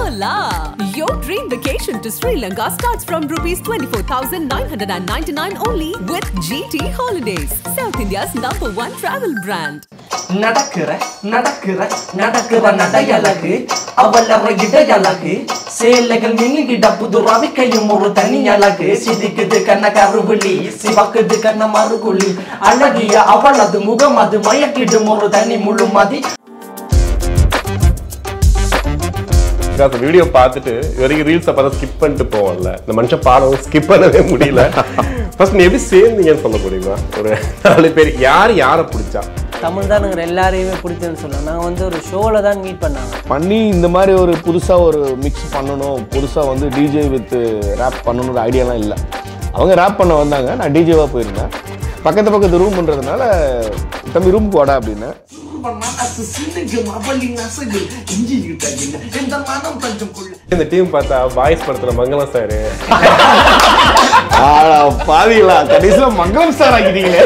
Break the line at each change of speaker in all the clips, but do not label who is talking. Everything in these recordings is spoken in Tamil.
la! Your dream vacation to Sri Lanka starts from rupees 24,999 only with GT Holidays, South India's number one travel brand.
நடக்கிற நடக்கிற நடக்கிற நடையழகு அவள் அவ இடையழகு சேலைகள் மின்னிட புது ரவிக்கையும் ஒரு தனி அழகு சிரிக்குது கண்ண கருவிழி சிவக்குது கண்ண மறுகுழி அழகிய அவளது முகம் அது மயக்கிடும் ஒரு தனி முழுமதி
பிகாஸ் வீடியோ பார்த்துட்டு இது வரைக்கும் ரீல்ஸை பார்த்தா ஸ்கிப் பண்ணிட்டு போவோம்ல இந்த மனுஷன் பாடம் ஸ்கிப் பண்ணவே முடியல ஃபர்ஸ்ட் நீ எப்படி சேர்ந்தீங்கன்னு சொல்ல முடியுமா ஒரு நாலு பேர் யார் யாரை பிடிச்சா
தமிழ் தானுங்கிற எல்லாரையுமே பிடிச்சதுன்னு சொல்லலாம் நாங்கள் வந்து ஒரு ஷோவில் தான் மீட் பண்ணாங்க
பண்ணி இந்த மாதிரி ஒரு புதுசாக ஒரு மிக்ஸ் பண்ணணும் புதுசாக வந்து டிஜே வித் ரேப் பண்ணணுன்ற ஐடியாலாம் இல்லை அவங்க ரேப் பண்ண வந்தாங்க நான் டிஜேவாக போயிருந்தேன் பக்கத்து பக்கத்து ரூம்ன்றதுனால தம்பி ரூமுக்கு வாடா அப்படின்னு
மனசு சிந்துகும் அவளின் அசகு இஞ்சி கிட்ட எந்த மனம் தஞ்சம் கொள்ள
இந்த டீம் பார்த்தா பாய்ஸ் படத்துல மங்களம் சார்
பாதிகளா கடைசியில் மங்களம் ஸ்டார் ஆக்கிட்டீங்களே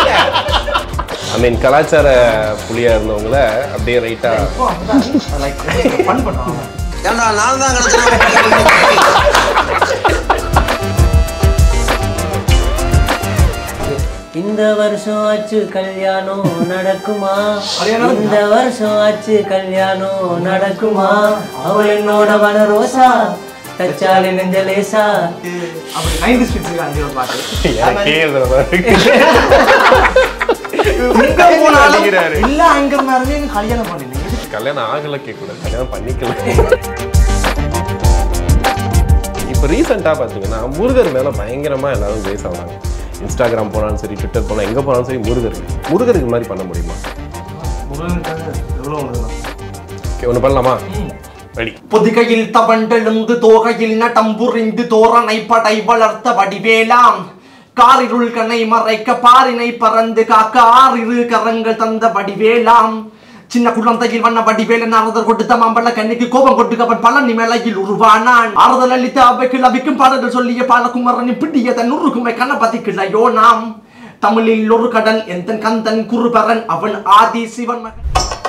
ஐ மீன் கலாச்சார புலியா இருந்தவங்கள அப்படியே ரைட்டா
லைக் ஃபன் பண்ணுவாங்க
ஏன்டா நான் தான் கிடைச்சேன்
இந்த வருஷம் ஆச்சு கல்யாணம் நடக்குமா
கல்யாணம்
இந்த வருஷம் ஆச்சு கல்யாணம் நடக்குமா அவள் என்னோட வன ரோசா தச்சாலி நெஞ்ச லேசா
அப்படி நைன்டி ஸ்ட்ரீட்ஸுக்கு அஞ்சு ஒரு பாட்டு
எனக்கே எழுதுற மாதிரி
எங்க போனாலும்
அடிக்கிறாரு.
இல்ல அங்க இருந்தாலுமே எனக்கு கல்யாணம் பண்ணினீங்க
கல்யாணம் ஆகல கேட்கக்கூடாது கல்யாணம் பண்ணிக்கல இப்போ ரீசெண்டாக பார்த்தீங்கன்னா முருகர் மேலே பயங்கரமாக எல்லாரும் பேச வந்தாங்க இன்ஸ்டாகிராம் போனாலும் சரி ட்விட்டர் போனால் எங்கே போனாலும் சரி முருகர் முருகருக்கு இந்த மாதிரி பண்ண முடியுமா
எவ்வளோ
ஓகே ஒன்று பண்ணலாமா ரெடி
பொதிகையில் தவண்டெழுந்து தோகையில் நடம் புரிந்து தோரணை படை வளர்த்த வடிவேலாம் காரிருள் கண்ணை மறைக்க பாரினை பறந்து காக்க ஆறிரு கரங்கள் தந்த வடிவேலாம் சின்ன குழந்தையில் வண்ண வடிவேலன் ஆறுதல் கொடுத்த மாம்பழ கண்ணிக்கு கோபம் கொட்டு அவன் பழனி மேலையில் உருவானான் ஆறுதல் அளித்த அவைக்கு லபிக்கும் பாடல்கள் சொல்லிய பாலகுமரனின் பிடிய தன் உருக்குமை கண்ணபதி கிளையோ நாம் தமிழில் ஒரு கடல் எந்தன் கந்தன் குருபரன் அவன் ஆதி சிவன் மகன்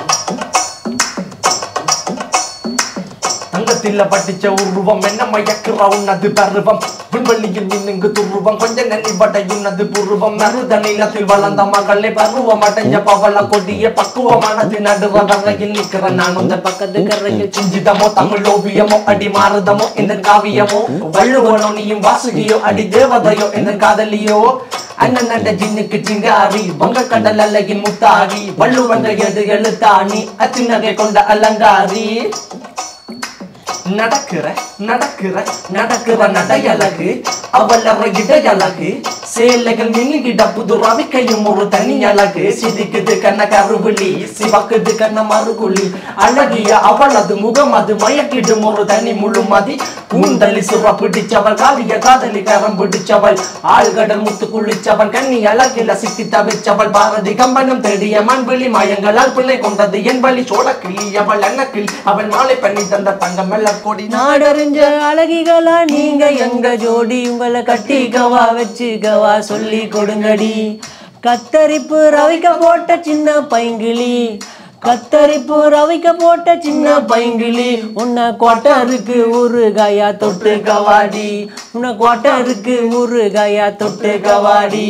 தங்கத்தில பட்டிச்ச உருவம் என்ன மயக்குற உன்னது பருவம் விண்வெளியில் மின்னுங்கு துருவம் கொஞ்ச நெல்லி படையுன்னது புருவம் மருத நிலத்தில் வளர்ந்த மகளே பருவம் அடைஞ்ச பவள கொடிய பக்குவமானது நடுவ வரையில் நிற்கிற நான் அந்த
பக்கத்து கரையில்
சிஞ்சிதமோ தமிழ் ஓவியமோ அடி மாறுதமோ இந்த காவியமோ வள்ளுவனோ நீயும் வாசுகியோ அடி தேவதையோ இந்த காதலியோ அண்ணன் நண்ட ஜின்னுக்கு சிங்காரி வங்க கடல் அழகின் முத்தாரி வள்ளுவங்க எது எழுத்தாணி அச்சின்னகை கொண்ட அலங்காரி நடக்கிற நடக்கிற நடக்கிற நடையழகு அவள் அவ இடையழகு சேலைகள் மின்னிட புது ரவிக்கையும் ஒரு தனி அழகு சிரிக்குது கண்ண கருவிழி சிவக்குது கண்ண மறுகுழி அழகிய அவளது முகம் அது மயக்கிடும் ஒரு தனி முழுமதி கூந்தலி சுர பிடிச்சவள் காவிய காதலி கரம் பிடிச்சவள் ஆழ்கடல் முத்து குளிச்சவள் கண்ணி அழகில சிக்கி தவிச்சவள் பாரதி கம்பனும் தேடிய மண்வெளி மாயங்களால் பிள்ளை கொண்டது என் வழி சோழ கிளி அவள் அன்னக்கிளி அவள் மாலை பண்ணி தந்த தங்கம் வெள்ள கொடி
நாடறிஞ்ச அழகிகளா நீங்க எங்க ஜோடி உங்களை கட்டிக்கவா வச்சுக்கவா சொல்லி கொடுங்கடி கத்தரிப்பு ரவிக்க போட்ட சின்ன பைங்கிளி கத்தரிப்பு ரவிக்க போட்ட சின்ன பைங்கிளி உன்னை கொட்டருக்கு ஒரு காயா தொட்டு கவாடி உன்னை கொட்டருக்கு ஒரு காயா தொட்டு கவாடி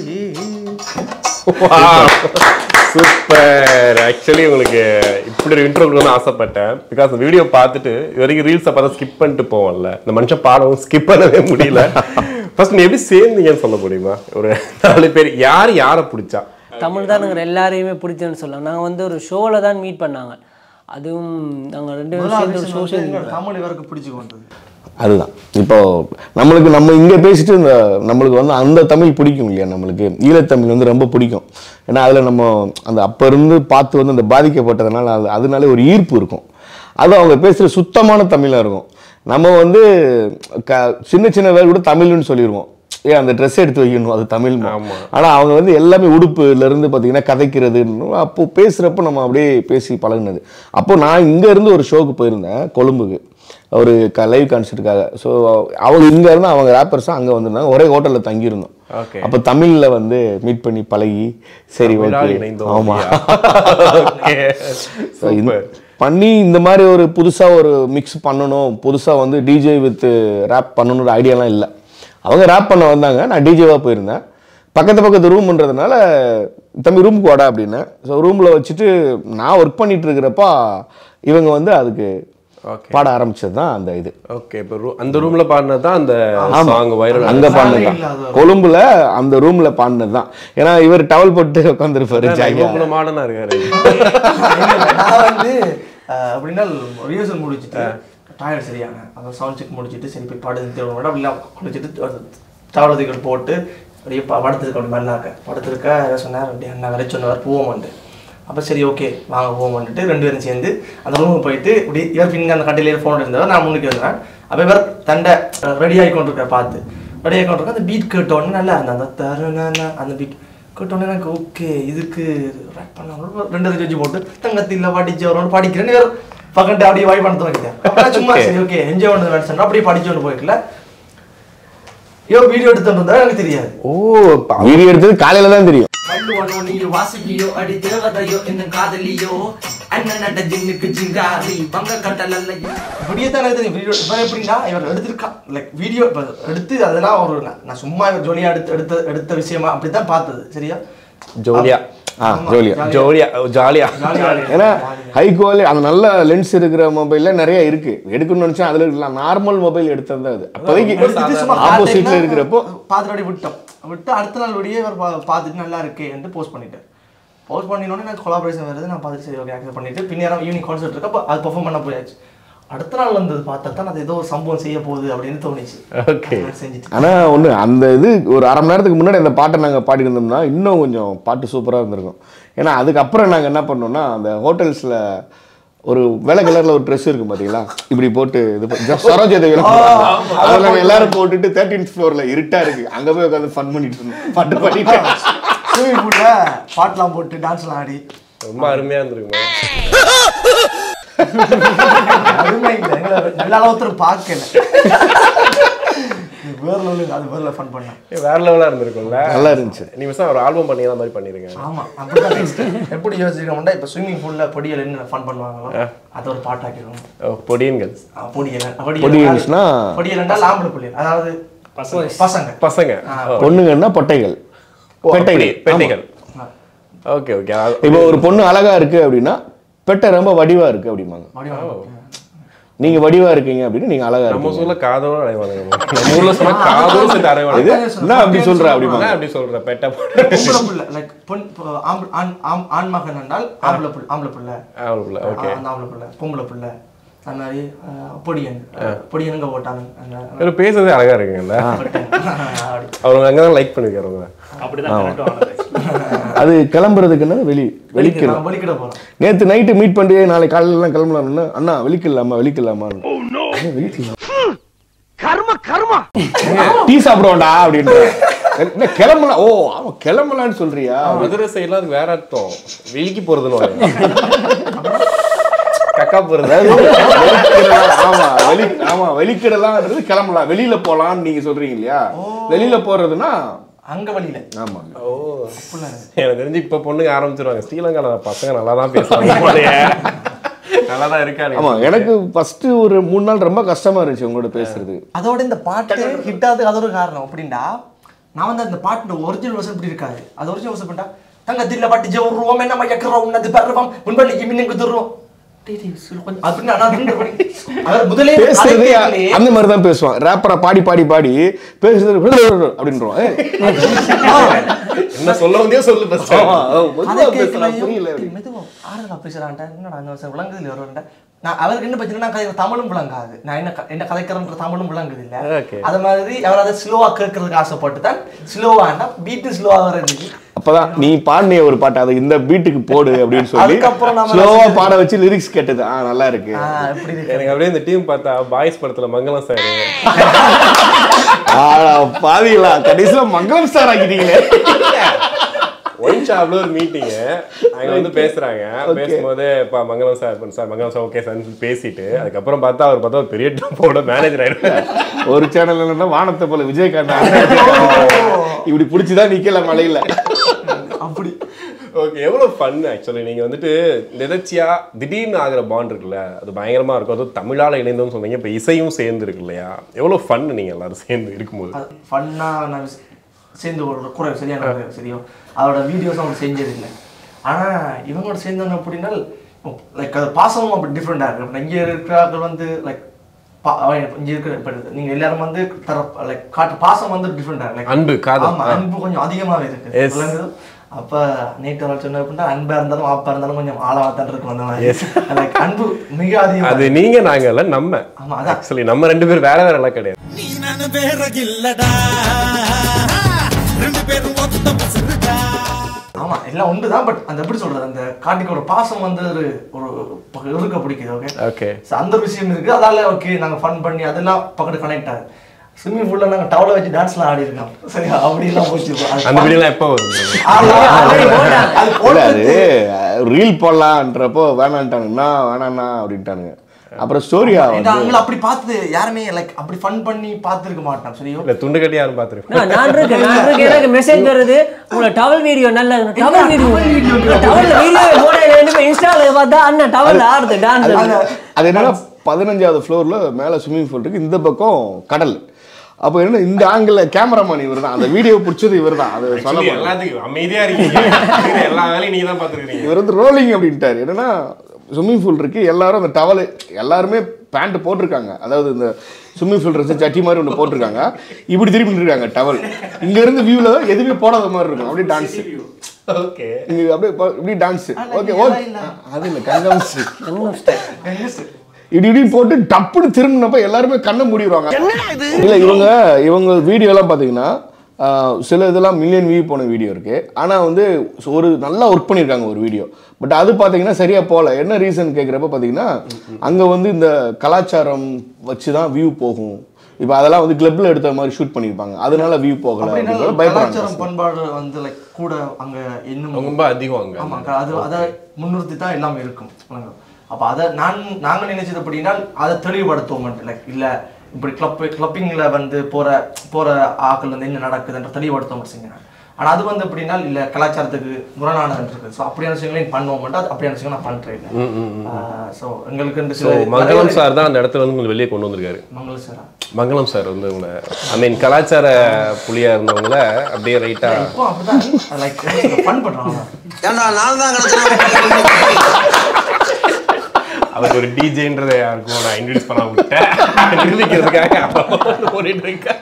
சூப்பர் ஆக்சுவலி உங்களுக்கு இப்படி ஒரு இன்ட்ரோ வந்து ஆசைப்பட்டேன் பிகாஸ் வீடியோ பார்த்துட்டு இது வரைக்கும் ரீல்ஸை பார்த்தா ஸ்கிப் பண்ணிட்டு போவோம்ல இந்த மனுஷன் பாடம் ஸ்கிப் பண்ணவே முடியல ஃபர்ஸ்ட் நீ எப்படி சேர்ந்தீங்கன்னு சொல்ல முடியுமா ஒரு நாலு பேர் யார் யாரை பிடிச்சா
தமிழ் தானுங்கிற எல்லாரையுமே பிடிச்சதுன்னு சொல்லலாம் நாங்கள் வந்து ஒரு ஷோவில் தான் மீட் பண்ணாங்க அதுவும் நாங்கள் ரெண்டு பேரும் சேர்ந்து ஒரு சோஷியல்
தமிழ் இவருக்கு பிடிச்சு வந்தது
அதுதான் இப்போ நம்மளுக்கு நம்ம இங்கே பேசிட்டு இந்த நம்மளுக்கு வந்து அந்த தமிழ் பிடிக்கும் இல்லையா நம்மளுக்கு ஈழத்தமிழ் வந்து ரொம்ப பிடிக்கும் ஏன்னா அதில் நம்ம அந்த அப்போ இருந்து பார்த்து வந்து அந்த பாதிக்கப்பட்டதுனால அது அதனால ஒரு ஈர்ப்பு இருக்கும் அது அவங்க பேசுகிற சுத்தமான தமிழாக இருக்கும் நம்ம வந்து க சின்ன சின்ன வேர் கூட தமிழ்னு சொல்லிடுவோம் ஏன் அந்த ட்ரெஸ் எடுத்து வைக்கணும் அது தமிழ்
ஆமா.
ஆனால் அவங்க வந்து எல்லாமே உடுப்புல இருந்து பார்த்தீங்கன்னா கதைக்கிறது அப்போ பேசுகிறப்ப நம்ம அப்படியே பேசி பழகுனது அப்போ நான் இங்க இருந்து ஒரு ஷோக்கு போயிருந்தேன் கொழும்புக்கு ஒரு க லைவ் கான்சர்ட்டுக்காக ஸோ அவங்க இங்க இருந்து அவங்க ரேப்பர்ஸும் அங்கே வந்திருந்தாங்க ஒரே ஹோட்டலில் தங்கியிருந்தோம்
Okay.
அப்போ தமிழ்ல வந்து மீட் பண்ணி பழகி சரி
தமிழால்
ஓகே
இணைந்தோம்
ஆமா
இல்லையா? Okay.
So, இந்த-
Super.
பண்ணி இந்த மாதிரி ஒரு புதுசாக ஒரு மிக்ஸ் பண்ணணும் புதுசாக வந்து டிஜே வித் ரேப் பண்ணணுன்ற ஐடியாலாம் இல்லை அவங்க ரேப் பண்ண வந்தாங்க நான் டிஜேவாக போயிருந்தேன் பக்கத்து பக்கத்து ரூம்ன்றதுனால தம்பி ரூமுக்கு வாடா அப்படின்னு ஸோ ரூமில் வச்சுட்டு நான் ஒர்க் பண்ணிட்டு இருக்கிறப்ப இவங்க வந்து அதுக்கு
ஓகே
பாட ஆரம்பிச்சது தான் அந்த இது
ஓகே இப்போ ரூ அந்த ரூம்ல பாடினது தான் அந்த
ஆமா.
சாங் வைரல்
அங்க பாடினது
வேலை
தான்
இல்லாத
கொழும்புல அந்த ரூம்ல பாடினது தான் ஏன்னா இவர் டவல் போட்டு உட்காந்துருப்பாரு ஜாலியா
இவ்வளவு மாடனா இருக்காரு
நான் வந்து அஹ், எப்படின்னா ரிஹர்சல் முடிச்சுட்டு டயர்ட் சரியான அந்த சவுண்ட் செக் முடிச்சுட்டு சரி போய் பாடு தேவை அப்படிலாம் குளிச்சுட்டு தவளத்துக்கு போட்டு அப்படியே ப- படுத்துருக்க அப்படி மாதிரிலாம் இருக்கேன் படுத்துருக்க ஏதோ சொன்னார் அப்படி அண்ணா வரை சொன்னவர் போவோம்ட்டு அப்போ சரி ஓகே வாங்க போவோம்ட்டு ரெண்டு பேரும் சேர்ந்து அந்த ரூமுக்கு போயிட்டு இப்படி இவர் பின்னுங்க அந்த கட்டிலே ஃபோன் இருந்தவர் நான் முன்னுக்கு இருந்தேன் அப்போ இவர் தண்டை ரெடி ஆகி கொண்டிருக்க பார்த்து ரெடி ஆகி கொண்டிருக்க அந்த பீட் கேட்ட உடனே நல்லா இருந்தது அந்த தருண அந்த பீட் கேட்டோன்னே எனக்கு ஓகே இதுக்கு ரேப் பண்ண ரெண்டு வச்சு வச்சு போட்டு தங்கத்தில் படிச்சு வரணும் படிக்கிறேன்னு வேறு பக்கத்து அப்படியே வாய் பண்ண வைக்கிறேன் அப்புறம் சும்மா சரி ஓகே என்ஜாய் பண்ணது நினச்சேன் அப்படியே படிச்சு கொண்டு போயிருக்கல ஐயோ வீடியோ எடுத்துட்டு இருந்தா எனக்கு தெரியாது
ஓ
வீடியோ எடுத்தது காலையில தான் தெரியும்
வள்ளுவனோ நீ வாசுகியோ அடி தேவதையோ என்ன காதலியோ அண்ணன் நட ஜின்னுக்கு ஜிங்காரி பங்க கட்டலையோ இப்படியே தான் எனக்கு தெரியும் வீடியோ இப்போ எப்படின்னா இவர் எடுத்திருக்கான் லைக் வீடியோ இப்போ எடுத்து அதெல்லாம் ஒரு நான் நான் சும்மா இவர் ஜோலியா எடுத்து எடுத்த எடுத்த விஷயமா அப்படி தான் பார்த்தது சரியா
ஜோலியா
ஆ ஜோலியா
ஜோலியா ஜாலியா
ஜாலியா
ஏன்னா ஹை குவாலிட்டி அந்த நல்ல லென்ஸ் இருக்கிற மொபைல்ல நிறைய இருக்கு எடுக்கணும்னு நினைச்சா அதுல இருக்கலாம் நார்மல் மொபைல் எடுத்தது தான் அது அப்போதைக்கு
எடுத்துட்டு சும்மா
ஆப்போசிட்ல
காட்டுல
இருக்கிறப்போ
பார்த்துட்டு அப்படியே விட்டோம் விட்டு அடுத்த நாள் வெளியே இவர் பா- பார்த்துட்டு நல்லா இருக்கே என்று போஸ்ட் பண்ணிட்டேன் போஸ்ட் பண்ணினோடனே எனக்கு கொலாபரேஷன் வருது நான் பார்த்துட்டு சரி ஓகே அக்செப்ட் பண்ணிட்டு பின்னேரம் ஈவினிங் கான்சர்ட் இருக்கு அப்போ அது பெர்ஃபார்ம் பண்ண போயாச்சு அடுத்த நாள் வந்தது பார்த்தா தான் அது ஏதோ ஒரு சம்பவம் செய்ய போகுது அப்படின்னு தோணுச்சு
ஓகே
நான் செஞ்சுட்டு
ஆனா ஒண்ணு அந்த இது ஒரு அரை மணி நேரத்துக்கு முன்னாடி அந்த பாட்டை நாங்க பாடி இருந்தோம்னா இன்னும் கொஞ்சம் பாட்டு சூப்பரா இருந்திருக்கும் ஏன்னா அதுக்கப்புறம் நாங்க என்ன பண்ணோம்னா அந்த ஹோட்டல்ஸ்ல ஒரு வெள்ளை கலர்ல ஒரு ட்ரெஸ் இருக்கும் பாத்தீங்களா இப்படி போட்டு இது ப- just சரோஜா தேவி அதெல்லாம் நாங்க எல்லாரும் போட்டுட்டு தேர்ட்டீன் ஃப்ளோர்ல இருட்டா இருக்கு அங்க போய் உட்காந்து ஃபன் பண்ணிட்டு இருந்தோம் பாட்டு பாடிட்டு
ஸ்விமிங் பூலில் பாட்டெலாம் போட்டு டான்ஸ்லாம் ஆடி
ரொம்ப அருமையா இருந்திருக்குமா
அருமை இல்லை எங்களை நல்ல ஒருத்தர் பார்க்கல இது வேற லெவலுக்கு அது வேற ஃபன் பண்ணேன்
ஏ, வேற லெவலா இருந்திருக்கும்ல
நல்லா இருந்துச்சு
நீ மிஸ் ஒரு ஆல்பம் பண்ணி அந்த மாதிரி பண்ணிருங்க
ஆமா அப்படிதான் next. எப்படி யோசிக்கிறோம்னா இப்போ ஸ்விம்மிங் பூல்ல பொடியல் என்ன ஃபன் பண்ணுவாங்களோ அதை ஒரு பாட்டாக்கிடுவோம்
ஓ பொடியன்கள்
பொடியல்
பொடியல்ஸ்னா?
பொடியல் என்றால் ஆம்பளை புள்ளியல் அதாவது பசங்க
பசங்க ஓ,
பொண்ணுங்கன்னா பொட்டைகள்
ஓ, அப்படி,
பெட்டைகள்
பெட்டைகள் ஓகே ஓகே
இப்போ ஒரு பொண்ணு அழகா இருக்கு அப்படின்னா பெட்டை ரொம்ப வடிவா இருக்கு அப்படிம்பாங்க
வடிவம்
நீங்க வடிவா இருக்கீங்க அப்படின்னு நீங்க அழகா
நம்ம
இருக்கீங்க
ஊர்ல காதோட அடைவானுங்க நம்ம ஊர்ல சொன்னா காதோட சேர்த்து
இது
அடைவானுங்க
என்ன அப்படி சொல்ற அப்படிமா
என்ன அப்படி சொல்ற பெட்ட
பொம்பளை புள்ள லைக் பொன் பொ- ஆம்பளை- ஆண் ஆண் ஆண் மகன் என்றால் ஆம்பளை புள்ள ஆம்பளை புள்ள
அவ்வளவுல ஓகே
அந்த ஆம்பளை புள்ள பொம்பளை புள்ள அந்த மாதிரி அஹ், பொடியன் பொடியனுங்க ஓட்டானன் அந்த
இவர் பேசுறதே அழகா இருக்குங்கல்ல
அப்படி.
அவங்க அங்கதான் லைக் பண்ணிருக்காரு உங்களை
அப்படிதான் கரெக்டாக ஆனது
அது கிளம்புறதுக்கு என்ன வெளி வெளிக்கணும்
நான் வெளிக்கிட போறோம்
நேத்து நைட்டு மீட் பண்ணி நாளை காலையில எல்லாம் கிளம்பலாம்னு அண்ணா வெளிக்கலாமா வெளிக்கலாமா டீ சாப்பிடுவோம்டா அப்படின்ற என்ன கிளம்பலாம் ஓ ஆமா கிளம்பலாம்னு சொல்றியா
மதுரை சைடுல அதுக்கு வேற அர்த்தம் வெளிக்கு போறதுன்னு கக்கா போறது
வெளிக்கிடலாம். ஆமா வெளி ஆமா வெளிக்கிடலாம்ன்றது கிளம்பலாம் வெளியில போலாம்னு நீங்க சொல்றீங்க இல்லையா வெளியில போறதுன்னா
அங்க வழியில
ஆமா
ஓ எனக்கு தெரிஞ்சு இப்ப பொண்ணுங்க ஆரம்பிச்சிருவாங்க ஸ்ரீலங்கால பசங்க நல்லா தான் பேசுவாங்க போலயே. நல்லா தான் இருக்காங்க
ஆமா எனக்கு ஃபர்ஸ்ட் ஒரு மூணு நாள் ரொம்ப கஷ்டமா இருந்துச்சு உங்களோட பேசுறது
அதோட இந்த பாட்டு ஹிட் ஆகுது அது ஒரு காரணம் அப்படின்னா நான் வந்து அந்த பாட்டு ஒரிஜினல் வருஷம் இப்படி இருக்காது அது ஒரிஜினல் வருஷம் பண்ணிட்டா தங்கத்தில் பாட்டு ஜெவருவோம் என்ன மையக்கிறோம் உன்னது பருவம் முன்பள்ளிக்கு மின்னுக்கு துருவோம் டேய், டேய், சொல்லு கொஞ்சம். அப்படின்னா நான் ரெண்டு படி- அவர் முதலே
பேசுறது
அதை கேட்கலையே.
அந்த மாதிரி தான் பேசுவான் ரேப்பரா பாடி பாடி பாடி பேசுறது அப்படின்றோம் ஏய்,
என்ன சொல்ல வந்தே சொல்லு first.
ஆமா, ஓ, மெதுவா
அதை
பேசுறா,
கேட்கலையே.
புரியல
டேய், மெதுவா ஆறுதலா பேசுறான்டா என்னடா அந்த வருஷம் விளங்குது இல்லை வருவான்டா நான் அவருக்கு என்ன பிரச்சனை நான் கதைக்கிற தமிழும் விளங்காது நான் என்ன க- என்ன கதைக்கிறன்ற தமிழும் விளங்குது இல்ல
Okay.
அது மாதிரி அவர் அதை ஸ்லோவா கேட்கறதுக்கு ஆசைப்பட்டு தான் ஸ்லோவாண்டா பீட்டு ஸ்லோவா இருந்துச்சு
அப்பதான் நீ பாடினிய ஒரு பாட்டு அதை இந்த பீட்டுக்கு போடு அப்படின்னு சொல்லி
அதுக்கப்புறம் நாம
ஸ்லோவா
ரசிச்சது.
பாட வச்சு லிரிக்ஸ் கேட்டது ஆ நல்லா இருக்கு
ஆ, எப்படி இருக்கு
எனக்கு அப்படியே இந்த டீம் பார்த்தா பாய்ஸ் படத்துல மங்களம் சார்
ஆடா, பாவிகளா கடைசியில மங்களம் ஸ்டார் ஆக்கிட்டீங்களே
ஒயின் ஷாப்ல ஒரு மீட்டிங் அங்க வந்து பேசுறாங்க பேசும்போது இப்ப Mangalam sir sir Mangalam sir okay sir பேசிட்டு அதுக்கப்புறம் பார்த்தா அவர் பார்த்தா ஒரு பெரிய டப்போட மேனேஜர் ஆயிடுறாரு
ஒரு சேனல் என்னன்னா வானத்தை போல விஜயகாந்த் இப்படி புடிச்சுதான் நிக்கல மலையில
அப்படி
ஓகே எவ்வளோ ஃபன் ஆக்சுவலி நீங்கள் வந்துட்டு நிதர்ச்சியா திடீர்னு ஆகிற பாண்ட் இருக்குல்ல அது பயங்கரமா இருக்கும் அது தமிழால இணைந்தோம்னு சொன்னீங்க இப்போ இசையும் சேர்ந்து இருக்கு இல்லையா எவ்வளோ ஃபன் நீங்கள் எல்லாரும் சேர்ந்து இருக்கும்போது
ஃபன்னாக நான் சேர்ந்து ஒரு குறை சரியான குறை, சரியோ அதோட வீடியோஸ் அவங்க செஞ்சது இல்லை ஆனால் இவங்களோட சேர்ந்தவங்க அப்படின்னா லைக் அது பாசமும் அப்படி டிஃப்ரெண்டாக இருக்கு இப்போ இங்கே இருக்கிறார்கள் வந்து லைக் இங்கே இருக்கிற இப்போ நீங்கள் எல்லாரும் வந்து தர லைக் காட்டு பாசம் வந்து டிஃப்ரெண்டாக லைக்
அன்பு, காதல்.
ஆமா அன்பு கொஞ்சம் அதிகமாகவே இருக்கு
Yes.
விளங்குது அப்போ நேற்று அவள் சொன்ன அப்படின்னா அன்பாக இருந்தாலும் ஆப்பாக இருந்தாலும் கொஞ்சம் ஆளாக தான் இருக்கும் அந்த மாதிரி லைக் அன்பு மிக அதிகமாக
அது நீங்க நாங்க இல்ல நம்ம
ஆமா, அதான்.
ஆக்சுவலி நம்ம ரெண்டு பேரும் வேற வேற எல்லாம் கிடையாது
நீ நான் வேற இல்லடா ரெண்டு பேரும் ஒத்த பசருடா
ஆமா எல்லாம் ஒன்று தான் பட் அந்த எப்படி சொல்றது அந்த காட்டிக்கு ஒரு பாசம் வந்து ஒரு ஒரு ப- இருக்க பிடிக்குது ஓகே
ஓகே
அந்த ஒரு விஷயம் இருக்கு அதால ஓகே நாங்க ஃபன் பண்ணி அதெல்லாம் பக்கத்து கனெக்ட் ஆகுது ஸ்விம்மிங் பூல்ல நாங்க டவலை வச்சு டான்ஸ்லாம் ஆடி இருக்கோம் சரியா அப்படி எல்லாம் போச்சு அது
அந்த வீடியோலாம் எப்போ வரும்
ஆமா, அது
போட்டாங்க.
அது
இல்ல
போட்டது
அது ரீல் போடலான்றப்போ வேணான்ட்டானுங்கண்ணா வேணாண்ணா அப்படின்ட்டானுங்க அப்புறம் ஸ்டோரியா
ஏன்டா,
வந்து
அவங்கள அப்படி பார்த்து யாருமே லைக் அப்படி ஃபன் பண்ணி பார்த்துருக்க மாட்டான் சரியோ
இல்ல துண்டு கட்டி யாரும் பார்த்துருக்கோம்
நான் நான் இருக்கேன் நான் இருக்கேன் எனக்கு மெசேஜ் வருது உங்களோட டவல் வீடியோ நல்ல டவல் வீடியோ டவல்ல வீடியோ போட ரெண்டு இன்ஸ்டால பார்த்தா அண்ணன் டவல்ல ஆடுது டான்ஸ்
அது என்னன்னா பதினஞ்சாவது ஃப்ளோர்ல மேல ஸ்விம்மிங் பூல் இருக்கு இந்த பக்கம் கடல் அப்போ என்ன இந்த ஆங்கிள் கேமராமேன் இவர் தான் அந்த வீடியோ பிடிச்சது இவர் தான் அது சொல்ல
Actually, எல்லாத்துக்கும் அமைதியா இருக்கீங்க இருக்கிற எல்லா வேலையும் நீங்க தான் பார்த்துருக்கீங்க
இவர் வந்து ரோலிங் அப்படின்ட்டாரு என்னன்னா ஸ்விம்மிங் பூல் இருக்கு எல்லாரும் அந்த டவல் எல்லாருமே பேண்ட் போட்டிருக்காங்க அதாவது இந்த ஸ்விம்மிங் பூல் ட்ரெஸ் சட்டி மாதிரி ஒன்று போட்டிருக்காங்க இப்படி திரும்பி இருக்காங்க டவல் இங்க இருந்து வியூல எதுவுமே போடாத மாதிரி இருக்கும் அப்படியே டான்ஸ்
ஓகே
இங்க அப்படியே ப- இப்படி டான்ஸ் ஓகே ஓகே அது இல்லை கங்காம்ஸ் இடி இடி போட்டு டப்புன்னு திரும்பினப்ப எல்லாருமே கண்ணை மூடிடுவாங்க இல்ல இவங்க இவங்க வீடியோ எல்லாம் பாத்தீங்கன்னா ஆஹ், சில இதெல்லாம் மில்லியன் வியூ போன வீடியோ இருக்கு ஆனா வந்து ஒரு நல்லா ஒர்க் பண்ணியிருக்காங்க ஒரு வீடியோ பட் அது பாத்தீங்கன்னா சரியா போகல என்ன ரீசன் கேட்குறப்ப பாத்தீங்கன்னா அங்க வந்து இந்த கலாச்சாரம் வச்சு தான் வியூ போகும் இப்போ அதெல்லாம் வந்து கிளப்ல எடுத்த மாதிரி ஷூட் பண்ணியிருப்பாங்க அதனால வியூ போகல
அப்படின்னா
அப்படின்றத
கலாச்சாரம்
பயப்படுறாங்க
பண்பாடு வந்து லைக் கூட அங்க இன்னும்
ரொம்ப அதிகம் அங்க
ஆமா அது அதை முன்னிறுத்தி தான் எல்லாமே இருக்கும் வணக்கம். அப்ப அதை நான் நாங்க நினைச்சது அப்படின்னா அதை தெளிவுபடுத்துவோம் லைக் இல்ல இப்படி கிளப் கிளப்பிங்ல வந்து போற போற ஆக்கள் வந்து என்ன நடக்குதுன்ற தெளிவுபடுத்த மாட்டேங்க ஆனா அது வந்து எப்படின்னா இல்ல கலாச்சாரத்துக்கு முரணானது இருக்கு ஸோ அப்படியான விஷயங்களையும் பண்ணுவோம் அது அப்படியான விஷயங்கள் நான் பண்றேன் ஸோ எங்களுக்கு இந்த
ஸோ
சில
மங்களம் சார் தான் அந்த இடத்துல வந்து கொஞ்சம் வெளியே கொண்டு வந்திருக்காரு
மங்கள சாரா
மங்களம் சார் வந்து உங்களை ஐ மீன் கலாச்சார புலியா இருந்தவங்கள அப்படியே ரைட்டா
இப்போ அப்படிதான் லைக் ஃபன் பண்றாங்க
ஏன்டா நான் தான் கிடைச்சேன்
அவர் ஒரு டிஜேன்றதை யாருக்கும் நான் இன்ட்ரடியூஸ் பண்ண விட்டேன் நிரூபிக்கிறதுக்காக அவர் ஓடிட்டு இருக்கேன்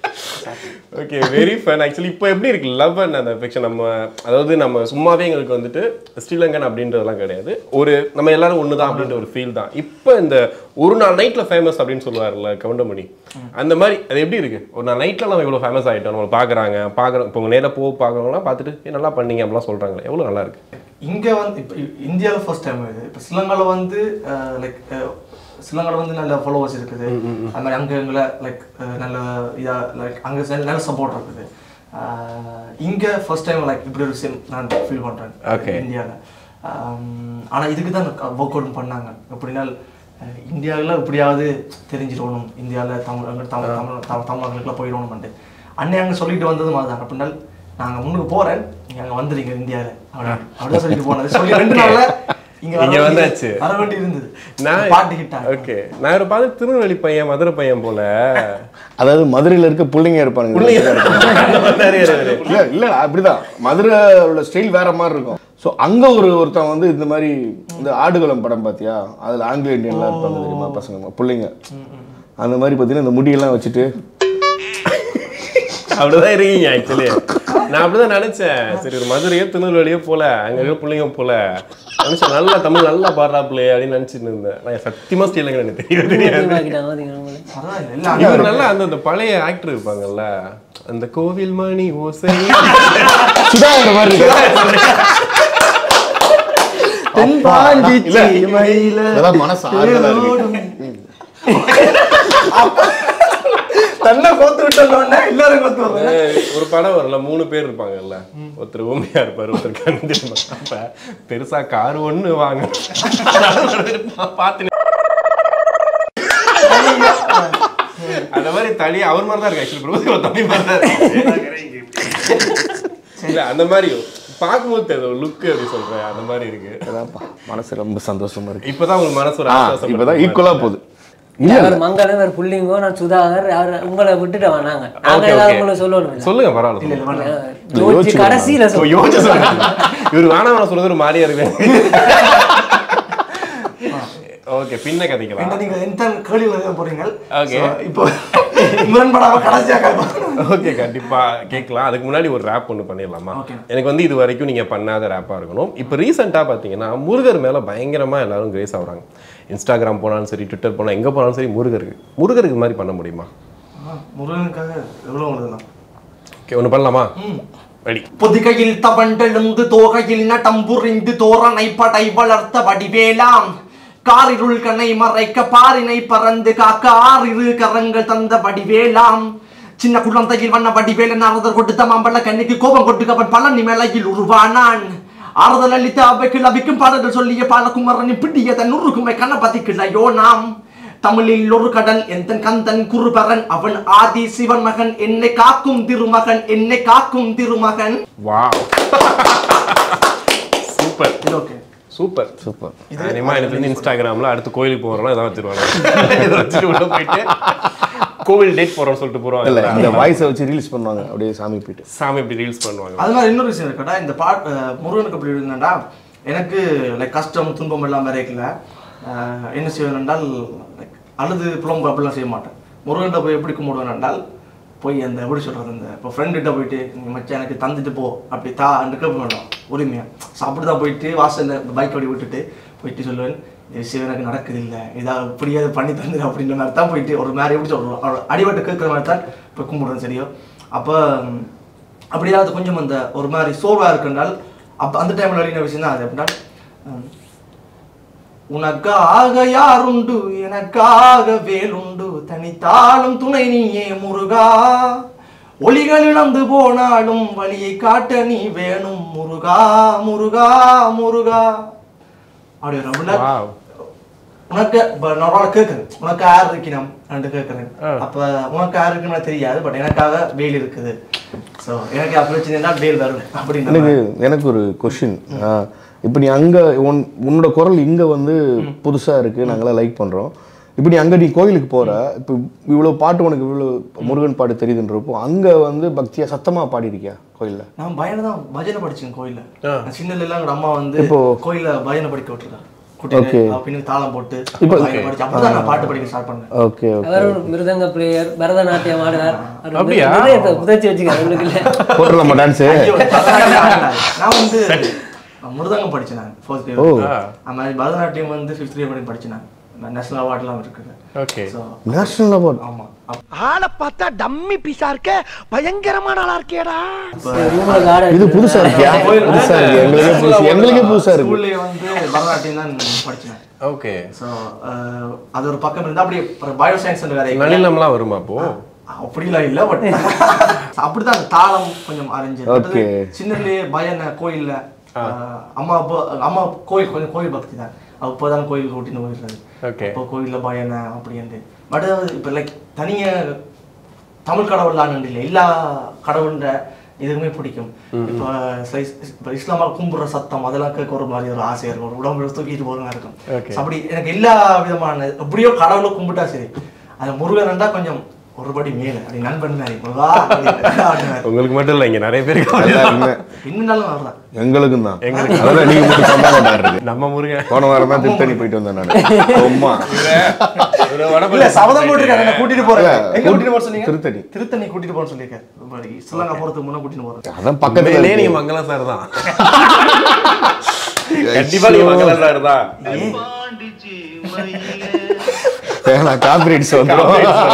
ஓகே வெரி ஃபன் ஆக்சுவலி இப்போ எப்படி இருக்கு லவ் அண்ட் அந்த அஃபெக்ஷன் நம்ம அதாவது நம்ம சும்மாவே எங்களுக்கு வந்துட்டு ஸ்ரீலங்கன் அப்படின்றதெல்லாம் கிடையாது ஒரு நம்ம எல்லாரும் ஒன்று தான் அப்படின்ற ஒரு ஃபீல் தான் இப்போ இந்த ஒரு நாள் நைட்ல ஃபேமஸ் அப்படின்னு சொல்லுவார்ல கவுண்டமணி அந்த மாதிரி அது எப்படி இருக்கு ஒரு நாள் நைட்ல நம்ம இவ்வளோ ஃபேமஸ் ஆகிட்டோம் நம்ம பார்க்குறாங்க பார்க்குறோம் இப்போ உங்க நேராக போ பார்க்குறவங்களாம் பார்த்துட்டு "ஏய், நல்லா பண்ணீங்க அப்படிலாம் சொல்றாங்களே எவ்வளோ நல்லா இருக்கு
இங்க வந்து இப்போ இந்தியாவில் ஃபர்ஸ்ட் டைம் இது இப்போ ஸ்ரீலங்கால வந்து லைக் ஸ்ரீலங்கால வந்து நல்ல ஃபாலோவர்ஸ் இருக்குது அது மாதிரி அங்கே எங்களை லைக் நல்ல இதா லைக் அங்கே நல்ல சப்போர்ட் இருக்குது அஹ், இங்க ஃபர்ஸ்ட் டைம் லைக் இப்படி ஒரு விஷயம் நான் ஃபீல் பண்றேன்
Okay.
இந்தியாவில் ஆனா இதுக்கு தான் ஒர்க் அவுட் பண்ணாங்க எப்படின்னா அஹ், இந்தியாவுல எப்படியாவது தெரிஞ்சிடணும் இந்தியாவில் தமிழ் அங்க தமிழ் தமிழ் தமிழ் தமிழர்களுக்குலாம் போயிடணும்ட்டு அண்ணன் அங்கே சொல்லிட்டு வந்தது மாதிரி தான் அப்படின்னா நாங்கள் முன்னுக்கு போறேன் நீங்க அங்கே வந்துடுங்க இந்தியாவில் அப்படின்னு அப்படிதான் சொல்லிட்டு போனது சொல்லி ரெண்டு நாள்ல இங்க வர
இங்க
வேண்டி-
வந்தாச்சு.
வர வேண்டி இருந்தது
நான்
பாட்டு ஹிட்டாங்க
ஓகே நான் ஒரு பார்த்து திருநெல்வேலி பையன் மதுரை பையன் போல
அதாவது மதுரையில இருக்க புள்ளைங்க இருப்பானுங்க
நிறைய நிறைய.
இல்ல இல்ல அப்படிதான் மதுரையோட ஸ்டைல் வேற மாதிரி இருக்கும் ஸோ அங்க ஒரு ஒருத்தன் வந்து இந்த மாதிரி இந்த ஆடுகளம் படம் பாத்தியா அதுல ஆங்கில இந்தியன்லாம் இருப்பாங்க தெரியுமா பசங்க பிள்ளைங்க அந்த மாதிரி பார்த்தீங்கன்னா இந்த முடியெல்லாம் வச்சுட்டு
அப்படிதான் இருக்கீங்க ஆக்சுவலி நான் அப்படிதான் நினைச்சேன் சரி ஒரு மதுரையோ திருநெல்வேலியோ போல அங்க இருக்க பிள்ளைங்க போல நினைச்சேன் நல்லா தமிழ் நல்லா பாடுறாப்புலே அப்படின்னு நினைச்சிட்டு இருந்தேன் நான் சத்தியமா ஸ்டீலுங்க எனக்கு தெரியவே தெரியாது
அதான் இல்லை இல்லை
இவர் நல்லா அந்த அந்த பழைய ஆக்டர் இருப்பாங்கல்ல அந்த கோவில் மணி ஓசை
சுதாகர் மாதிரி இருக்கு. இல்ல, இதெல்லாம் மனசு ஆறுதலா இருக்கு
தன்னை கோத்து விட்டோன்னே எல்லாரும் கோத்து வருவாங்க
ஒரு படம் வரல மூணு பேர் இருப்பாங்கல்ல ஒருத்தர் ஊமையா இருப்பாரு ஒருத்தர் கண்டு அப்ப பெருசா கார் ஒண்ணு வாங்க பார்த்து அந்த மாதிரி தனி அவர் மாதிரி தான் இருக்கு ஆக்சுவலி பிரபுதேவா தம்பி மாதிரி தான் இருக்கு இல்ல அந்த மாதிரி பார்க்கும்போது தெரியும் லுக் எப்படி சொல்றேன் அந்த மாதிரி இருக்கு
அதான்ப்பா மனசு ரொம்ப சந்தோஷமா இருக்கு
இப்பதான் உங்களுக்கு மனசு ஒரு
ஆ
ஆசுவாசம்
இப்பதான்
படுற
ஈக்குவலா
மாதிரி
போகுது
அவர் மங்களம் அவர் புள்ளிங்கோ நான் சுதாகர் அவர் உங்களை விட்டுட்டு நாங்க
இருக்கு.
நாங்க
Okay,
ஏதாவது
okay.
உங்களை சொல்லணும் இல்ல?
சொல்லுங்க பரவாயில்ல சொல்லுங்க.
யோசிச்சு
யோசிச்சு
கடைசியில
ஓ,
சொல்லு.
யோசிச்சு சொல்லுங்க இவர் வேணாம் வேணாம் சொல்றது ஒரு மாதிரியா இருக்கு ஓகே பின்ன கதைக்கலாம்
என்ன நீங்க எந்த கேள்விகள் எழுத போறீங்க
Okay.
So, இப்போ முரண்படாம கடைசியா கேட்போம்
ஓகே கண்டிப்பா கேட்கலாம் அதுக்கு முன்னாடி ஒரு ரேப் ஒன்று பண்ணிடலாமா எனக்கு வந்து இது வரைக்கும் நீங்க பண்ணாத ரேப்பா இருக்கணும் இப்போ ரீசெண்டாக பார்த்தீங்கன்னா முருகர் மேல பயங்கரமா எல்லாரும் கிரேஸ் ஆகுறாங்க இன்ஸ்டாகிராம் போனாலும் சரி ட்விட்டர் போனா எங்க போனாலும் சரி முருகருக்கு முருகருக்கு இது மாதிரி பண்ண முடியுமா
முருகனுக்காக எவ்வளவு எழுதலாம்
ஓகே ஒன்று பண்ணலாமா ரெடி
பொதிகையில் தவண்டெழுந்து தோகையில் நடம் புரிந்து தோரணை படை வளர்த்த வடிவேலாம் காரிருள் கண்ணை மறைக்க பாரினை பறந்து காக்க ஆறிரு கரங்கள் தந்த வடிவேலாம் சின்ன குழந்தையில் வண்ண வடிவேலன் ஆறுதல் கொடுத்த மாம்பழ கண்ணிக்கு கோபம் கொட்டுக்கவன் பழனி மேலையில் உருவானான் ஆறுதல் அளித்த அவைக்கு லபிக்கும் பாடல்கள் சொல்லிய பாலகுமரனின் பிடிய தன் உருகுமை கண்ணபதிக்கில்லையோ நாம் தமிழில் ஒரு கடல் எந்தன் கந்தன் குருபரன் அவன் ஆதி சிவன் மகன் என்னை காக்கும் திருமகன் என்னை காக்கும் திருமகன்
வாவ் சூப்பர்
இது ஓகே
சூப்பர்
சூப்பர்
இனிமா எனக்கு வந்து இன்ஸ்டாகிராம்ல அடுத்து கோயிலுக்கு போறோம்னா இதான் வச்சிருவாங்க இதை வச்சுட்டு உள்ள போயிட்டு கோவில் டேட் போறோம்னு சொல்லிட்டு
இல்ல
போறோம்
இந்த வாய்ஸை வச்சு ரீல்ஸ் பண்ணுவாங்க அப்படியே சாமி போயிட்டு
சாமி இப்படி ரீல்ஸ் பண்ணுவாங்க
அது மாதிரி இன்னொரு விஷயம் இருக்கட்டா இந்த பாட் அஹ், முருகனுக்கு எப்படி இருந்தாண்டா எனக்கு லைக் கஷ்டம் துன்பம் எல்லாம் வரைக்கல அஹ், என்ன செய்வேன் என்றால் like, அழுது புலம்பு அப்படிலாம் செய்ய மாட்டேன் முருகன்கிட்ட போய் எப்படி கும்பிடுவேன் என்றால் போய் அந்த எப்படி சொல்றது இந்த இப்போ ஃப்ரெண்டுகிட்ட போயிட்டு நீ மச்சான் எனக்கு தந்துட்டு போ அப்படி தா அந்த கேட்ப வேண்டாம் உரிமையா ஸோ அப்படி தான் போயிட்டு வாசலில் பைக் ஓடி விட்டுட்டு போயிட்டு சொல்லுவேன் இந்த விஷயம் எனக்கு நடக்குது இல்லை இதாக இப்படியாவது பண்ணி தந்துடு அப்படின்ற மாதிரி தான் போயிட்டு ஒரு மாதிரி எப்படி சொல்கிறோம் அவரோட அடிபட்டு கேட்குற மாதிரி தான் போய் கும்பிடுவேன் சரியோ அப்போ அப்படியாவது கொஞ்சம் அந்த ஒரு மாதிரி சோர்வாக இருக்குன்றால் அப்போ அந்த டைமில் அழின விஷயம் தான் அது எப்படின்னா ஹம், உனக்காக யாருண்டு எனக்காக வேலுண்டு தனித்தாலும் துணை நீயே முருகா ஒளிகள் இழந்து போனாலும் வழியை காட்ட நீ வேணும் முருகா முருகா முருகா அப்படி ஒரு அப்படின்னா
வாவ்
உனக்கு இப்ப நான் ஒரு ஆளை கேட்குறேன் உனக்கு யார் இருக்கணும் ரெண்டு கேட்குறேன் அப்ப உனக்கு யார் இருக்குன்னு தெரியாது பட் எனக்காக வெயில் இருக்குது ஸோ எனக்கு அப்படி பிரச்சனை வெயில் வரும் அப்படின்னு
எனக்கு எனக்கு ஒரு கொஷின் இப்போ நீ அங்க உன் உன்னோட குரல் இங்க வந்து புதுசா இருக்கு நாங்களாம் லைக் பண்றோம் இப்போ நீ அங்க நீ கோயிலுக்கு போற இப்போ இவ்வளவு பாட்டு உனக்கு இவ்வளவு முருகன் பாட்டு தெரியுதுன்றப்போ அங்க வந்து பக்தியா சத்தமா பாடியிருக்கியா கோயில்ல
நான் பயனை தான் பஜனை படிச்சேன் கோயில்ல நான் சின்னதுல எல்லாம் எங்க அம்மா வந்து
இப்போ-
கோயில்ல பஜனை படிக்க விட்டுருக்கா
Okay.
கூட்டிட்டு பின்னுக்கு தாளம் போட்டு பஜனை படிச்சு அப்பதான் நான் பாட்டு படிக்க ஸ்டார்ட் பண்ணேன்
ஓகே ஓகே
அவர் ஒரு மிருதங்க பிளேயர் பரதநாட்டியம் ஆடுவார் அவர்
அப்படியா?
மிருதயத்தை புதைச்சி வச்சுக்காரு உங்களுக்கு இல்ல
போட்டுடலாமா டான்ஸு
ஐயோ, பரதநாட்டியம் ஆடல. நான் வந்து முருதங்கம் படிச்சேன் நான் ஃபோர்த்
ஓ.
அது மாதிரி பரதநாட்டியம் வந்து ஃபிஃப்த் இயர் வரைக்கும் படிச்சேன் நான் நேஷனல் அவார்ட்லாம் இருக்குது
ஓகே
ஸோ
நேஷனல் அவார்ட்
ஆமா அப்ப
ஆளை பார்த்தா டம்மி பீஸா இருக்க பயங்கரமான ஆளா இருக்கேடா
ரூம்ல கார்டு
இது புதுசா இருக்கியா புதுசா இருக்கு எங்களுக்கே புதுசு எங்களுக்கே புதுசா இருக்கு
ஸ்கூல்லேயே வந்து பரதநாட்டியம் தான் படிச்சேன்
ஓகே
ஸோ அது ஒரு பக்கம் இருந்தால் அப்படியே பயோ சயின்ஸ் வேற
நளினம்லாம் வருமா அப்போ
அப்படிலாம் இல்லை பட் அப்படிதான் அந்த தாளம் கொஞ்சம் அரேஞ்ச்
Okay.
சின்னதுலேயே பயன கோயில்ல அஹ், அம்மா அப்போ அம்மா கோயில் கொஞ்சம் கோயில் பக்தி தான் அப்போதான் கோயில் கூட்டின்னு போயிடுறது
Okay.
அப்போ கோயில்ல பயனை அப்படின்ட்டு பட் இப்போ லைக் தனிய தமிழ் கடவுள் தான் இல்லை எல்லா கடவுள்ன்ற இதுவுமே பிடிக்கும் இப்போ சை- இப்போ இஸ்லாமா கும்புற சத்தம் அதெல்லாம் கேட்க ஒரு மாதிரி ஒரு ஆசையா இருக்கும் ஒரு உடம்புல தூக்கிட்டு போகிற இருக்கும்
Okay.
So அப்படி எனக்கு எல்லா விதமான எப்படியோ கடவுளை கும்பிட்டா சரி அது முருகன் கொஞ்சம் ஒருபடி மேல அப்படி நண்பன் மாதிரி முருகா அப்படின்னு.
உங்களுக்கு மட்டும் இல்லை இங்க நிறைய பேருக்கு
எல்லாருமே
இன்னும் வர்றேன்
எங்களுக்கும் தான் அதெல்லாம் நீங்க மட்டும் சொன்னா கொண்டாடுறது
நம்ம முருகன்
போன வாரம் தான் திருத்தணி போயிட்டு வந்தேன் நான் அம்மா
இவரு வடபழனி
இல்ல சபதம் போட்டிருக்காரு என்ன கூட்டிட்டு போறேன்
இல்ல,
எங்க கூட்டிட்டு போற சொன்னீங்க
திருத்தணி.
திருத்தணி கூட்டிட்டு போறேன்னு சொல்லியிருக்காரு ஸ்ரீலங்கா போறதுக்கு முன்ன கூட்டிட்டு போறேன்
அதான் பக்கத்துல
உண்மையிலேயே
இருக்கு.
நீங்க மங்களம் சார் தான் கண்டிப்பா நீங்க மங்களம் சார் தான்
நான் காப்பிரைட்ஸ் வந்துடும்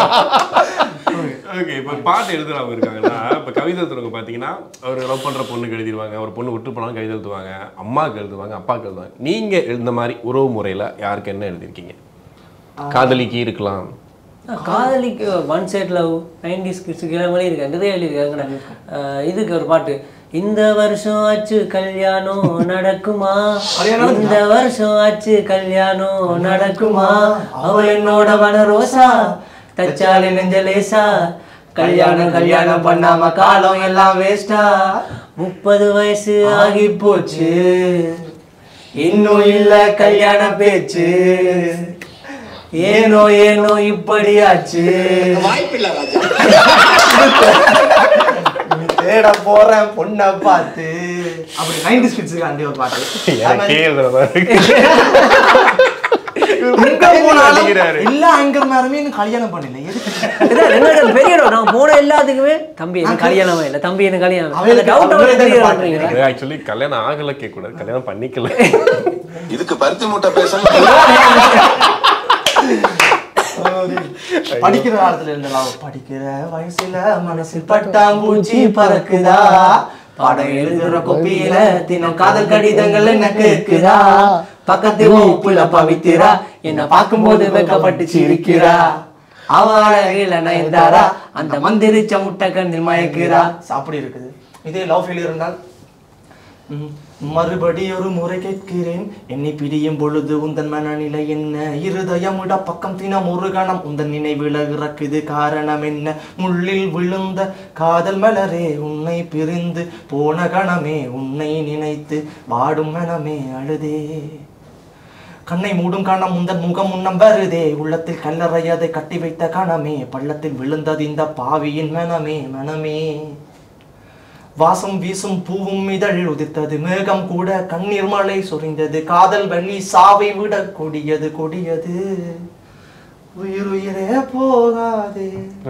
ஓகே இப்போ பாட்டு எழுதுறவங்க இருக்காங்கன்னா இப்போ கவிதை எழுதுறவங்க பார்த்தீங்கன்னா ஒரு லவ் பண்ற பொண்ணுக்கு எழுதிடுவாங்க ஒரு பொண்ணு விட்டு போனாலும் கவிதை எழுதுவாங்க அம்மாவுக்கு எழுதுவாங்க அப்பாவுக்கு எழுதுவாங்க நீங்க இந்த மாதிரி உறவு முறையில யாருக்கு என்ன எழுதிருக்கீங்க காதலிக்கு இருக்கலாம்
காதலிக்கு one side love nineties kids கிளம்பி இருக்கு நிறைய எழுதியிருக்காங்க அஹ் இதுக்கு ஒரு பாட்டு இந்த வருஷம் ஆச்சு கல்யாணம் நடக்குமா இந்த வருஷம் ஆச்சு கல்யாணம் நடக்குமா அவ என்னோட வன ரோசா தச்சாலே நெஞ்ச லேசா கல்யாணம் கல்யாணம் பண்ணாம காலம் எல்லாம் வேஸ்டா முப்பது வயசு ஆகி போச்சு இன்னும் இல்ல கல்யாண பேச்சு ஏனோ ஏனோ இப்படியாச்சு
தேட போறேன் பொண்ணை பார்த்து அப்படி நைன்டி ஸ்கிட்ஸுக்கு அண்டி ஒரு பாட்டு அது மாதிரி
எனக்கே இதுல பாருங்க.
எங்க போனாலும்
அடிக்கிறாரு.
எல்லா ஆங்கர் மேலுமே இன்னும் கல்யாணம் பண்ணல எதுக்கு
இதான் எங்களுக்கு பெரிய இடம். நான் போன எல்லாத்துக்குமே தம்பி எனக்கு கல்யாணமே இல்லை தம்பி எனக்கு கல்யாணம்
அவளுக்கு
அந்த doubt
அவளே
அவளுக்கு
தான்
clear
பாட்டு
பண்றீங்களா?
இது ஆக்சுவலி கல்யாணம் ஆகல கேட்க கூடாது கல்யாணம் பண்ணிக்கல
இதுக்கு பருத்தி மூட்டை பேச
படிக்கிற காலத்துல இருந்தலாம் படிக்கிற வயசுல மனசில் பட்டாம்பூச்சி பறக்குதா பாடம் எழுதுற கொப்பியில தினம் காதல் கடிதங்கள் என்ன கேக்குதா பக்கத்து வகுப்புல பவித்திரா என்ன பார்க்கும்போது வெக்கப்பட்டு சிரிக்கிறா அவ அழகில நயன்தாரா அந்த மந்திரிச்ச முட்டை கண்ணில் மயக்கிறா அப்படி இருக்குது இதே லவ் ஃபெயிலியர் இருந்தால் ம், மறுபடி ஒரு முறை கேட்கிறேன் என்னை பிரியும் பொழுது உந்தன் மனநிலை என்ன இருதயமுட பக்கம் தினம் ஒரு கணம் உந்தன் நினைவில் இறக்குது காரணம் என்ன முள்ளில் விழுந்த காதல் மலரே உன்னை பிரிந்து போன கணமே உன்னை நினைத்து வாடும் மனமே அழுதே கண்ணை மூடும் கணம் உந்தன் முகம் முன்னம் வருதே உள்ளத்தில் கல்லறை அதை கட்டி வைத்த கணமே பள்ளத்தில் விழுந்தது இந்த பாவியின் மனமே மனமே வாசம் வீசும் பூவும் இதழ் உதித்தது மேகம் கூட கண்ணீர் மழை சொரிந்தது காதல் வள்ளி சாவை விட கொடியது கொடியது உயிர் உயிரே போகாதே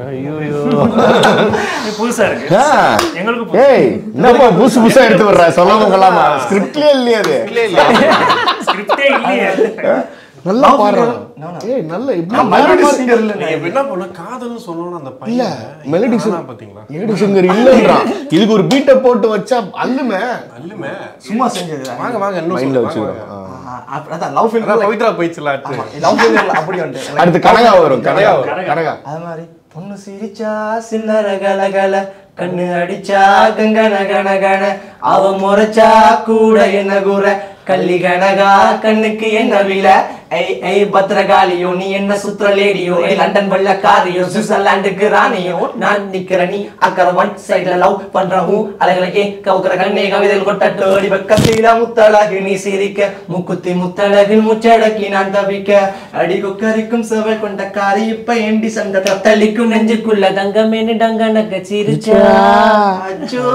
புதுசா இருக்கு
ஆ.
எங்களுக்கு
ஏய் என்னப்பா புதுசு புதுசா எடுத்து வர்ற சொல்லாம கொள்ளாம ஸ்கிரிப்ட்லயே இல்லையே அது
ஸ்கிரிப்டே இல்லையே
நல்லா
Love
பாடுறான்
no, no.
ஏய் நல்ல இப்படி
நான்
வேற
melody
மாதிரி-
singer இல்ல
நீங்க இப்ப என்ன பண்ண காதல்னு சொல்லணும் அந்த
இல்ல
பையன்
மெலடி
காணா பாத்தீங்களா
மெலடி சிங்கர் இல்லன்றான் இதுக்கு ஒரு பீட்டை போட்டு வச்சா அல்லுமே
அல்லுமே
சும்மா செஞ்சது
வாங்க வாங்க இன்னும்
மைண்ட்ல
சொல்லுங்க,
வச்சுக்கிறோம்
வாங்க,
ஆ.
ஆ, அப்ப- அதான் லவ்
வாங்க. அதான்
ஃபெயிலியர்
பவித்ரா போயிடுச்சுலாட்டு
லவ் ஃபெயிலியர் அப்படி வந்து
அடுத்து கனகா வரும் கனகா
வரும்.
வரும் கனகா
அது மாதிரி பொண்ணு சிரிச்சா சில்லற கலகல கண்ணு அடிச்சா கங்கன கன கன அவ முறைச்சா கூட என்ன கூற கள்ளி கனகா கண்ணுக்கு என்ன வில ஐ ஐ பத்திரகாளியோ நீ என்ன சுத்துற லேடியோ ஐ லண்டன் வெள்ளக்காரியோ சுவிட்சர்லாந்துக்கு ராணியோ நான் நிக்கிற நீ அக்கற ஒன் சைடுல லவ் பண்றவும் அழகலையே கவுக்கிற கண்ணே கவிதைகள் கொட்டட்டு அடி பக்கத்தில முத்தழகு நீ சிரிக்க முக்குத்தி முத்தழகில் முச்சடக்கி நான் தவிக்க அடி கொக்கரிக்கும் செவல் கொண்ட காரி இப்ப எண்டி சண்ட
தள்ளிக்கும் நெஞ்சுக்குள்ள தங்கமேனு டங்கனக்க சிரிச்சா
அச்சோ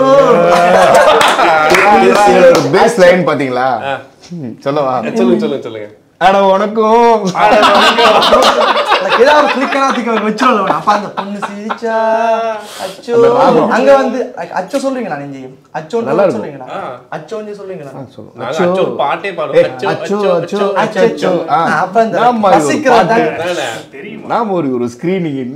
பேஸ் லைன் பாத்தீங்களா ம், சொல்லவா
சொல்லுங்க சொல்லுங்க சொல்லுங்க
அட உனக்கும்
அதுக்கு ஏதாவது கிளிக்கனாத்துக்கு வச்சிருவோம் அப்ப அந்த பொண்ணு சிரிச்சா அச்சோ
அந்த ராகம்.
அங்க வந்து அ- அச்சோ சொல்றீங்களா நீங்க அச்சோ
நல்லா இருக்கும்.
சொல்றீங்களா அச்சோ சொல்றீங்களா
நாங்க அச்சோ ஒரு பாட்டே பாடுவோம்
ஏய், அச்சோ அச்சோ அச்சோ அச்சோ ஆ.
அப்ப இந்த
நாம ஒரு
ரசிக்கிற
பாட்டு.
தான்
நாம ஒரு ஒரு ஸ்கிரீனிங்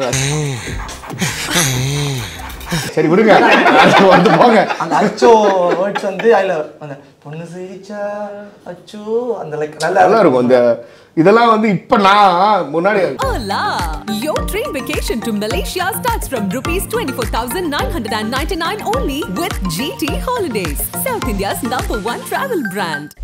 சரி விடுங்க அடுத்து வந்து போங்க
அந்த அச்சோ வேர்ட்ஸ் வந்து அதுல அந்த பொண்ணு சிரிச்சா அச்சோ அந்த லைக் நல்லா
நல்லா இருக்கும் இந்த இதெல்லாம் வந்து இப்ப நான் முன்னாடி
Hola! Your dream vacation to Malaysia starts from rupees 24,999 only with GT Holidays, South India's number one travel brand.